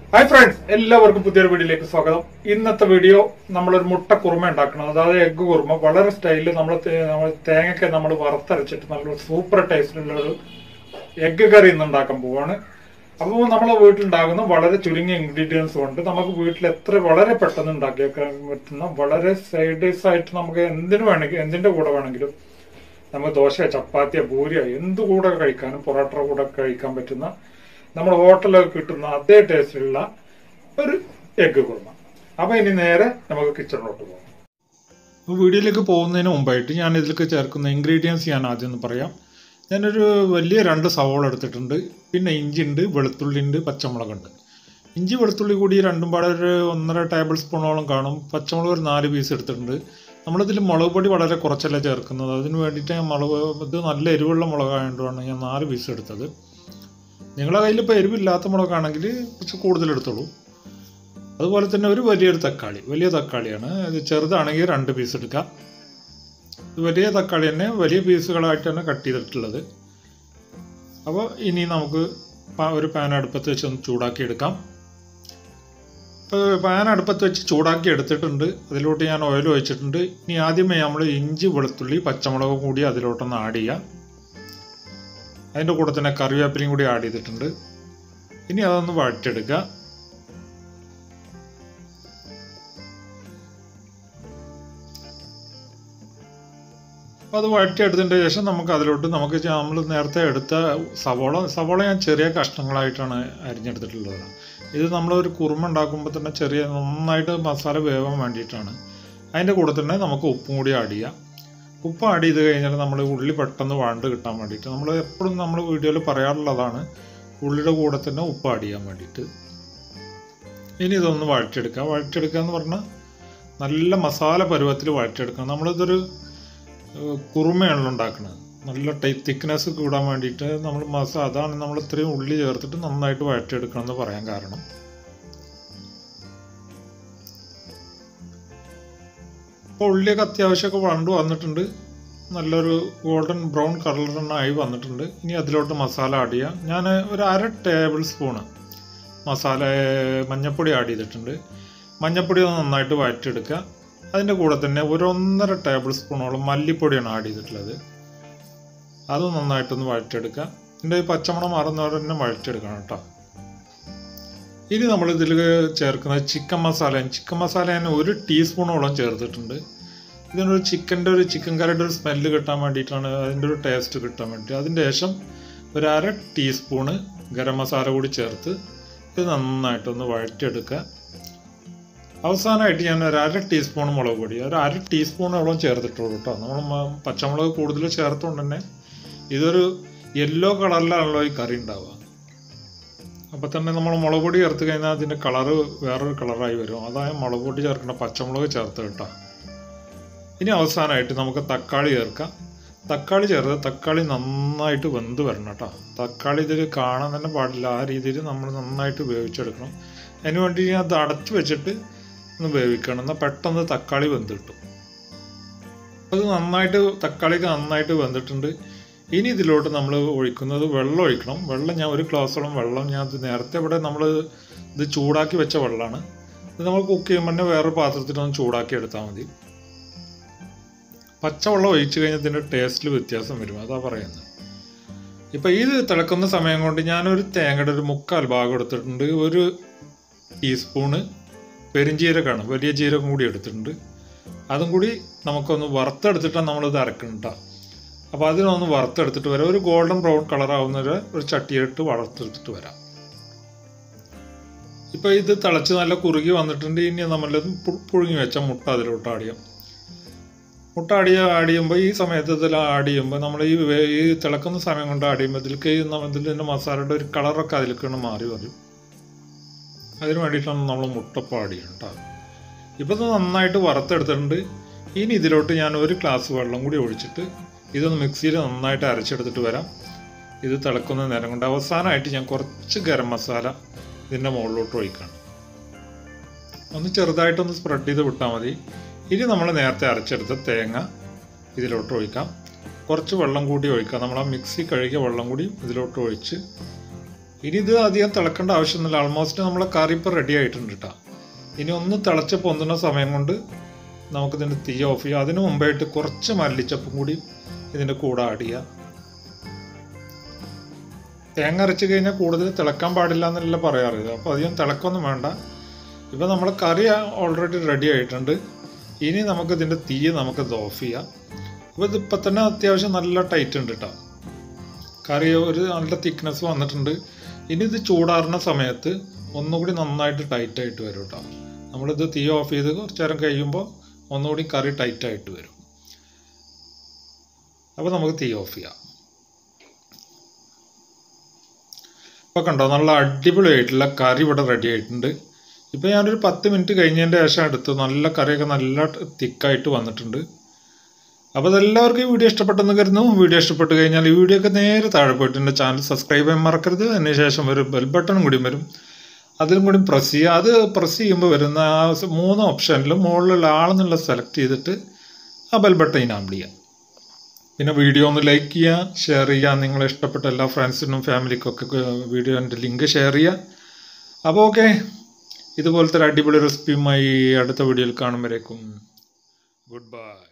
hi friends എല്ലാവർക്കും പുതിയൊരു വീഡിയോയിലേക്ക് സ്വാഗതം ഇന്നത്തെ വീഡിയോ നമ്മളൊരു മുട്ട കുറുമ ഉണ്ടാക്കണം അതായത് എഗ്ഗ് കുറുമ വളരെ സ്റ്റൈലിൽ നമ്മൾ നമ്മൾ തേങ്ങയൊക്കെ നമ്മൾ വറുത്തരച്ചിട്ട് നല്ലൊരു സൂപ്പർ ടേസ്റ്റിലുള്ള ഒരു എഗ്ഗ് കറി ഇന്ന് ഉണ്ടാക്കാൻ പോവാണ് അപ്പോൾ നമ്മളെ വീട്ടിലുണ്ടാകുന്ന വളരെ ചുരുങ്ങിയ ഇൻഗ്രീഡിയൻസ് കൊണ്ട് നമുക്ക് വീട്ടിൽ എത്ര വളരെ പെട്ടെന്ന് ഉണ്ടാക്കിയേക്കാൻ പറ്റുന്ന വളരെ സൈഡേഴ്സ് ആയിട്ട് നമുക്ക് എന്തിനു വേണമെങ്കിലും എന്തിന്റെ കൂടെ വേണമെങ്കിലും നമുക്ക് ദോശ ചപ്പാത്തിയോ പൂരിയോ എന്ത് കൂടെ കഴിക്കാനും പൊറോട്ട കൂടെ കഴിക്കാൻ പറ്റുന്ന നമ്മുടെ ഹോട്ടലിലൊക്കെ കിട്ടുന്ന അതേ ടേസ്റ്റിലുള്ള ഒരു എഗ്ഗ് കുറുമ അപ്പൊ ഇനി നേരെ നമുക്ക് കിച്ചണിലോട്ട് പോകാം വീഡിയോയിലേക്ക് പോകുന്നതിന് മുമ്പായിട്ട് ഞാൻ ഇതിലേക്ക് ചേർക്കുന്ന ഇൻഗ്രീഡിയൻസ് ഞാൻ ആദ്യം ഒന്ന് പറയാം ഞാനൊരു വലിയ രണ്ട് സവോള എടുത്തിട്ടുണ്ട് പിന്നെ ഇഞ്ചി ഉണ്ട് വെളുത്തുള്ളി ഉണ്ട് പച്ചമുളകുണ്ട് ഇഞ്ചി വെളുത്തുള്ളി കൂടി രണ്ടും പാടെ ഒരു ഒന്നര ടേബിൾ സ്പൂണോളം കാണും പച്ചമുളക് ഒരു നാല് പീസ് എടുത്തിട്ടുണ്ട് നമ്മളിതിൽ മുളക് പൊടി വളരെ കുറച്ചല്ല ചേർക്കുന്നത് അതിന് വേണ്ടിയിട്ട് ഞാൻ മുളക് ഇത് നല്ല എരിവുള്ള മുളകായതുകൊണ്ടാണ് ഞാൻ നാല് പീസ് എടുത്തത് നിങ്ങളുടെ കയ്യിൽ ഇപ്പോൾ എരിവില്ലാത്ത മുളകാണെങ്കിൽ കുറച്ച് കൂടുതൽ എടുത്തോളൂ അതുപോലെ തന്നെ ഒരു വലിയൊരു തക്കാളി വലിയ തക്കാളിയാണ് ഇത് ചെറുതാണെങ്കിൽ രണ്ട് പീസ് എടുക്കാം ഇത് വലിയ തക്കാളി തന്നെ വലിയ പീസുകളായിട്ട് തന്നെ കട്ട് ചെയ്തിട്ടുള്ളത് അപ്പോൾ ഇനി നമുക്ക് പ- ഒരു പാൻ അടുപ്പത്ത് വെച്ച് ഒന്ന് ചൂടാക്കി എടുക്കാം ഇപ്പോൾ പാൻ അടുപ്പത്ത് വെച്ച് ചൂടാക്കി എടുത്തിട്ടുണ്ട് അതിലോട്ട് ഞാൻ ഓയിൽ ഒഴിച്ചിട്ടുണ്ട് ഇനി ആദ്യമേ നമ്മൾ ഇഞ്ചി വെളുത്തുള്ളി പച്ചമുളകും കൂടി അതിലോട്ടൊന്ന് ആഡ് ചെയ്യാം അതിൻ്റെ കൂടെ തന്നെ കറിവേപ്പിലയും കൂടി ആഡ് ചെയ്തിട്ടുണ്ട് ഇനി അതൊന്ന് വഴറ്റെടുക്കുക അപ്പോൾ അത് വഴറ്റിയെടുത്തതിന് ശേഷം നമുക്ക് അതിലോട്ട് നമുക്ക് നമ്മൾ നേരത്തെ എടുത്ത സവോള സവോള ഞാൻ ചെറിയ കഷ്ണങ്ങളായിട്ടാണ് അരിഞ്ഞെടുത്തിട്ടുള്ളത് ഇത് നമ്മളൊരു കുറുമ ഉണ്ടാക്കുമ്പോൾ തന്നെ ചെറിയ നന്നായിട്ട് മസാല വേവാൻ വേണ്ടിയിട്ടാണ് അതിൻ്റെ കൂടെ തന്നെ നമുക്ക് ഉപ്പും കൂടി ആഡ് ചെയ്യാം ഉപ്പ് ആഡ് ചെയ്ത് കഴിഞ്ഞാൽ നമ്മൾ ഉള്ളി പെട്ടെന്ന് വഴണ്ട് കിട്ടാൻ വേണ്ടിയിട്ട് നമ്മൾ എപ്പോഴും നമ്മൾ വീഡിയോയിൽ പറയാറുള്ളതാണ് ഉള്ളിയുടെ കൂടെ തന്നെ ഉപ്പ് ആഡ് ചെയ്യാൻ വേണ്ടിയിട്ട് ഇനി ഇതൊന്ന് വഴറ്റിയെടുക്കുക വഴറ്റിയെടുക്കുക എന്ന് പറഞ്ഞാൽ നല്ല മസാല പരുവത്തിൽ വഴറ്റിയെടുക്കണം നമ്മളിതൊരു ഏഹ്, കുറുമയാണല്ലോ ഉണ്ടാക്കുന്നത് നല്ല ടൈ തിക്നെസ് കൂടാൻ വേണ്ടിയിട്ട് നമ്മൾ മസ അതാണ് നമ്മൾ ഇത്രയും ഉള്ളി ചേർത്തിട്ട് നന്നായിട്ട് വഴറ്റിയെടുക്കണം എന്ന് പറയാൻ കാരണം ഇപ്പോൾ ഉള്ളിയൊക്കെ അത്യാവശ്യമൊക്കെ വണ്ട് വന്നിട്ടുണ്ട് നല്ലൊരു ഗോൾഡൻ ബ്രൗൺ കളർ തന്നെ ആയി വന്നിട്ടുണ്ട് ഇനി അതിലോട്ട് മസാല ആഡ് ചെയ്യാം ഞാൻ ഒരു അര ടേബിൾ സ്പൂണ് മസാല മഞ്ഞൾപ്പൊടി ആഡ് ചെയ്തിട്ടുണ്ട് മഞ്ഞൾപ്പൊടി ഒന്ന് നന്നായിട്ട് വഴറ്റിയെടുക്കുക അതിൻ്റെ കൂടെ തന്നെ ഒരു ഒന്നര ടേബിൾ സ്പൂണോളം മല്ലിപ്പൊടിയാണ് ആഡ് ചെയ്തിട്ടുള്ളത് അത് നന്നായിട്ടൊന്ന് വഴറ്റിയെടുക്കുക ഇതിൻ്റെ ഈ പച്ചമണം മാറുന്നവരെ തന്നെ വഴറ്റിയെടുക്കണം കേട്ടോ ഇനി നമ്മൾ ഇതിൽ ചേർക്കുന്നത് ചിക്കൻ മസാല ചിക്കൻ മസാല ഞാൻ ഒരു ടീസ്പൂണോളം ചേർത്തിട്ടുണ്ട് ഇതിനൊരു ചിക്കൻ്റെ ഒരു ചിക്കൻ കറിയുടെ ഒരു സ്മെല്ല് കിട്ടാൻ വേണ്ടിയിട്ടാണ് അതിൻ്റെ ഒരു ടേസ്റ്റ് കിട്ടാൻ വേണ്ടി അതിൻ്റെ ശേഷം ഒരു അര ടീസ്പൂണ് ഗരം മസാല കൂടി ചേർത്ത് ഇത് നന്നായിട്ടൊന്ന് വഴറ്റിയെടുക്കുക അവസാനമായിട്ട് ഞാൻ ഒരു അര ടീസ്പൂൺ മുളക് പൊടി ഒരു അര ടീസ്പൂണോളം ചേർത്തിട്ടുള്ളൂ കേട്ടോ നമ്മൾ മ- പച്ചമുളക് കൂടുതൽ ചേർത്തുകൊണ്ട് തന്നെ ഇതൊരു യെല്ലോ കളറിലാണല്ലോ ഈ കറി ഉണ്ടാവുക അപ്പോൾ തന്നെ നമ്മൾ മുളക് പൊടി ചേർത്ത് കഴിഞ്ഞാൽ അതിൻ്റെ കളറ് വേറൊരു കളറായി വരും അതായത് മുളക് പൊടി ചേർക്കണം പച്ചമുളക് ചേർത്ത് കേട്ടോ ഇനി അവസാനമായിട്ട് നമുക്ക് തക്കാളി ചേർക്കാം തക്കാളി ചേർത്ത് തക്കാളി നന്നായിട്ട് വെന്ത് വരണം കേട്ടോ തക്കാളി ഇതിൽ കാണാൻ തന്നെ പാടില്ല ആ രീതിയിൽ നമ്മൾ നന്നായിട്ട് വേവിച്ചെടുക്കണം അതിന് വേണ്ടി ഞാൻ അത് അടച്ചു വെച്ചിട്ട് ഒന്ന് വേവിക്കണം എന്നാൽ പെട്ടെന്ന് തക്കാളി വെന്ത് കിട്ടും അത് നന്നായിട്ട് തക്കാളിക്ക് നന്നായിട്ട് വെന്തിട്ടുണ്ട് ഇനി ഇതിലോട്ട് നമ്മൾ ഒഴിക്കുന്നത് വെള്ളം ഒഴിക്കണം വെള്ളം ഞാൻ ഒരു ഗ്ലാസ്സോളം വെള്ളം ഞാൻ ഇത് നേരത്തെ ഇവിടെ നമ്മൾ ഇത് ചൂടാക്കി വെച്ച വെള്ളമാണ് ഇത് നമ്മൾ കുക്ക് ചെയ്യുമ്പോൾ തന്നെ വേറൊരു പാത്രത്തിലൊന്ന് ചൂടാക്കി എടുത്താൽ മതി പച്ചവെള്ളം ഒഴിച്ച് കഴിഞ്ഞാൽ ഇതിൻ്റെ ടേസ്റ്റിൽ വ്യത്യാസം വരും അതാ പറയുന്നത് ഇപ്പം ഇത് തിളക്കുന്ന സമയം കൊണ്ട് ഞാനൊരു തേങ്ങയുടെ ഒരു മുക്കാൽ ഭാഗം എടുത്തിട്ടുണ്ട് ഒരു ടീസ്പൂണ് പെരിഞ്ജീരകമാണ് വലിയ ജീരകം കൂടി എടുത്തിട്ടുണ്ട് അതും കൂടി നമുക്കൊന്ന് വറുത്തെടുത്തിട്ടാണ് നമ്മളിത് അരക്കണം കേട്ടോ അപ്പോൾ അതിനൊന്ന് വറുത്തെടുത്തിട്ട് വരാം ഒരു ഗോൾഡൻ ബ്രൗൺ കളർ ആവുന്നവരെ ഒരു ചട്ടിയിട്ട് വറുത്തെടുത്തിട്ട് വരാം ഇപ്പോൾ ഇത് തിളച്ച് നല്ല കുറുകി വന്നിട്ടുണ്ട് ഇനി നമ്മളത് പു- പുഴുങ്ങി വെച്ച മുട്ട അതിലോട്ട് ആഡ് ചെയ്യാം മുട്ട ആഡ് ചെയ്യുക ആഡ് ചെയ്യുമ്പോൾ ഈ സമയത്ത് ഇതിൽ ആഡ് ചെയ്യുമ്പോൾ നമ്മൾ ഈ വേ- ഈ തിളക്കുന്ന സമയം കൊണ്ട് ആഡ് ചെയ്യുമ്പോൾ ഇതിലേക്ക് ഈ നമ്മ- ഇതിൻ്റെ മസാലയുടെ ഒരു കളറൊക്കെ അതിലേക്കാണ് മാറി വരും അതിന് വേണ്ടിയിട്ടാണ് നമ്മൾ മുട്ടപ്പം ആഡ് ചെയ്യണം കേട്ടോ ഇപ്പോൾ ഇത് നന്നായിട്ട് വറുത്തെടുത്തിട്ടുണ്ട് ഇനി ഇതിലോട്ട് ഞാൻ ഒരു ഗ്ലാസ് വെള്ളം കൂടി ഒഴിച്ചിട്ട് ഇതൊന്ന് മിക്സിയിൽ നന്നായിട്ട് അരച്ചെടുത്തിട്ട് വരാം ഇത് തിളക്കുന്ന നേരം കൊണ്ട് അവസാനമായിട്ട് ഞാൻ കുറച്ച് ഗരം മസാല ഇതിൻ്റെ മുകളിലോട്ട് ഒഴിക്കണം ഒന്ന് ചെറുതായിട്ടൊന്ന് സ്പ്രെഡ് ചെയ്ത് വിട്ടാൽ മതി ഇനി നമ്മൾ നേരത്തെ അരച്ചെടുത്ത തേങ്ങ ഇതിലോട്ട് ഒഴിക്കാം കുറച്ച് വെള്ളം കൂടി ഒഴിക്കാം നമ്മൾ ആ മിക്സി കഴുകിയ വെള്ളം കൂടി ഇതിലോട്ട് ഒഴിച്ച് ഇനി ഇത് അധികം തിളക്കേണ്ട ആവശ്യമൊന്നുമില്ല ആൾമോസ്റ്റ് നമ്മളെ കറി ഇപ്പോൾ റെഡി ആയിട്ടുണ്ട് കേട്ടോ ഇനി ഒന്ന് തിളച്ച് പൊന്തുന്ന സമയം കൊണ്ട് നമുക്കിതിൻ്റെ തീ ഓഫ് ചെയ്യാം അതിന് മുമ്പായിട്ട് കുറച്ച് മല്ലിച്ചപ്പും കൂടി ഇതിൻ്റെ കൂടെ ആഡ് ചെയ്യുക തേങ്ങ അരച്ച് കഴിഞ്ഞാൽ കൂടുതൽ തിളക്കാൻ പാടില്ല എന്നല്ല പറയാറ് അപ്പോൾ അധികം തിളക്കൊന്നും വേണ്ട ഇപ്പോൾ നമ്മളെ കറി ഓൾറെഡി റെഡി ആയിട്ടുണ്ട് ഇനി നമുക്ക് ഇതിൻ്റെ തീ നമുക്ക് ഇത് ഓഫ് ചെയ്യാം അപ്പോൾ ഇതിപ്പോൾ തന്നെ അത്യാവശ്യം നല്ല ടൈറ്റ് ഉണ്ട് കേട്ടോ കറി ഒരു നല്ല തിക്നെസ് വന്നിട്ടുണ്ട് ഇനി ഇത് ചൂടാറുന്ന സമയത്ത് ഒന്നുകൂടി നന്നായിട്ട് ടൈറ്റ് ആയിട്ട് വരും കേട്ടോ നമ്മളിത് തീ ഓഫ് ചെയ്ത് കുറച്ച് നേരം കഴിയുമ്പോൾ ഒന്നുകൂടി കറി ടൈറ്റ് ആയിട്ട് വരും അപ്പോൾ നമുക്ക് തീ ഓഫ് ചെയ്യാം ഇപ്പോൾ കണ്ടോ നല്ല അടിപൊളിയായിട്ടുള്ള കറി ഇവിടെ റെഡി ആയിട്ടുണ്ട് ഇപ്പോൾ ഞാനൊരു പത്ത് മിനിറ്റ് കഴിഞ്ഞതിൻ്റെ ശേഷം എടുത്തു നല്ല കറിയൊക്കെ നല്ല തിക്കായിട്ട് വന്നിട്ടുണ്ട് അപ്പോൾ അതെല്ലാവർക്കും ഈ വീഡിയോ ഇഷ്ടപ്പെട്ടെന്ന് കരുതുന്നു വീഡിയോ ഇഷ്ടപ്പെട്ട് കഴിഞ്ഞാൽ ഈ വീഡിയോ ഒക്കെ നേരെ താഴെ പോയിട്ട് എൻ്റെ ചാനൽ സബ്സ്ക്രൈബ് ചെയ്യാൻ മറക്കരുത് അതിന് ശേഷം ഒരു ബെൽ ബട്ടണും കൂടി വരും അതിലും കൂടി പ്രസ് ചെയ്യുക അത് പ്രസ് ചെയ്യുമ്പോൾ വരുന്ന ആ മൂന്ന് ഓപ്ഷനിലും മുകളിലുള്ള ആളെന്നുള്ള സെലക്ട് ചെയ്തിട്ട് ആ ബെൽ ബട്ടൺ ഇനാബിൾ ചെയ്യുക പിന്നെ വീഡിയോ ഒന്ന് ലൈക്ക് ചെയ്യുക ഷെയർ ചെയ്യുക നിങ്ങളെ ഇഷ്ടപ്പെട്ട എല്ലാ ഫ്രണ്ട്സിനും ഫാമിലിക്കൊക്കെ വീഡിയോൻ്റെ ലിങ്ക് ഷെയർ ചെയ്യുക അപ്പോൾ ഓക്കെ ഇതുപോലത്തെ ഒരു അടിപൊളി റെസിപ്പിയുമായി അടുത്ത വീഡിയോയിൽ കാണുമ്പോഴേക്കും ഗുഡ് ബൈ